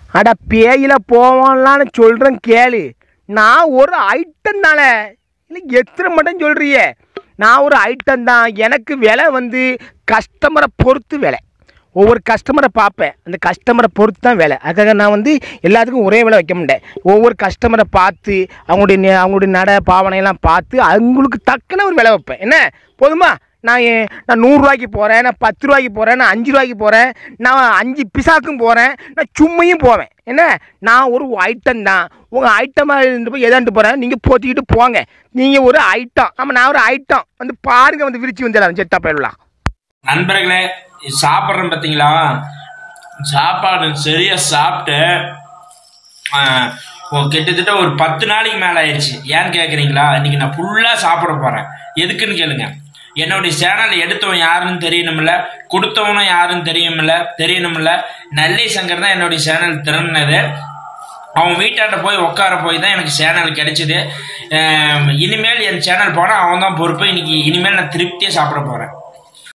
அட பேயில போவான்லான்னு சொல்கிறேன் கேளு நான் ஒரு ஐட்டம் தானே இல்லை எத்தனை மட்டும் சொல்கிறியே நான் ஒரு ஐட்டம் தான் எனக்கு விலை வந்து கஸ்டமரை பொறுத்து விலை ஒவ்வொரு கஸ்டமரை பார்ப்பேன் அந்த கஸ்டமரை பொறுத்து தான் வேலை அதுக்காக நான் வந்து எல்லாத்துக்கும் ஒரே விலை வைக்க மாட்டேன் ஒவ்வொரு கஸ்டமரை பார்த்து அவங்களுடைய நெ- அவங்களுடைய நட பாவனையெல்லாம் பார்த்து அவங்களுக்கு தக்கன ஒரு விலை வைப்பேன் என்ன போதுமா நான் ஏ- நான் நூறுரூவாய்க்கு போகிறேன் நான் பத்து ரூபாய்க்கு போகிறேன் நான் அஞ்சு ரூபாய்க்கு போகிறேன் நான் அஞ்சு பிசாக்கும் போகிறேன் நான் சும்மையும் போவேன் என்ன நான் ஒரு ஐட்டம் தான் உங்கள் ஐட்டமாக இருந்து போய் எதாண்டு போகிறேன் நீங்கள் போத்திக்கிட்டு போங்க நீங்கள் ஒரு ஐட்டம் ஆமாம் நான் ஒரு ஐட்டம் வந்து பாருங்க வந்து விரிச்சு வந்துடலாம் செத்தா போயிடலாம் நண்பர்களே சாப்பிட்றேன் பார்த்தீங்களா சாப்பாடு சரியா சாப்பிட்டு ஆஹ், ஓ, கிட்டத்தட்ட ஒரு பத்து நாளைக்கு மேலே ஆயிடுச்சு ஏன்னு கேட்குறீங்களா இன்னைக்கு நான் ஃபுல்லாக சாப்பிட போகிறேன் எதுக்குன்னு கேளுங்க என்னுடைய சேனல் எடுத்தவன் யாருன்னு தெரியணும்ல கொடுத்தவனும் யாருன்னு தெரியுமில்ல தெரியணும்ல நெல்லை சங்கர் தான் என்னுடைய சேனல் திறனது அவன் வீட்டாண்ட போய் உட்கார போய் தான் எனக்கு சேனல் கிடைச்சிது அஹ் இனிமேல் என் சேனல் போனால் அவன் தான் பொறுப்பு இன்னைக்கு இனிமேல் நான் திருப்தியாக சாப்பிட போகிறேன்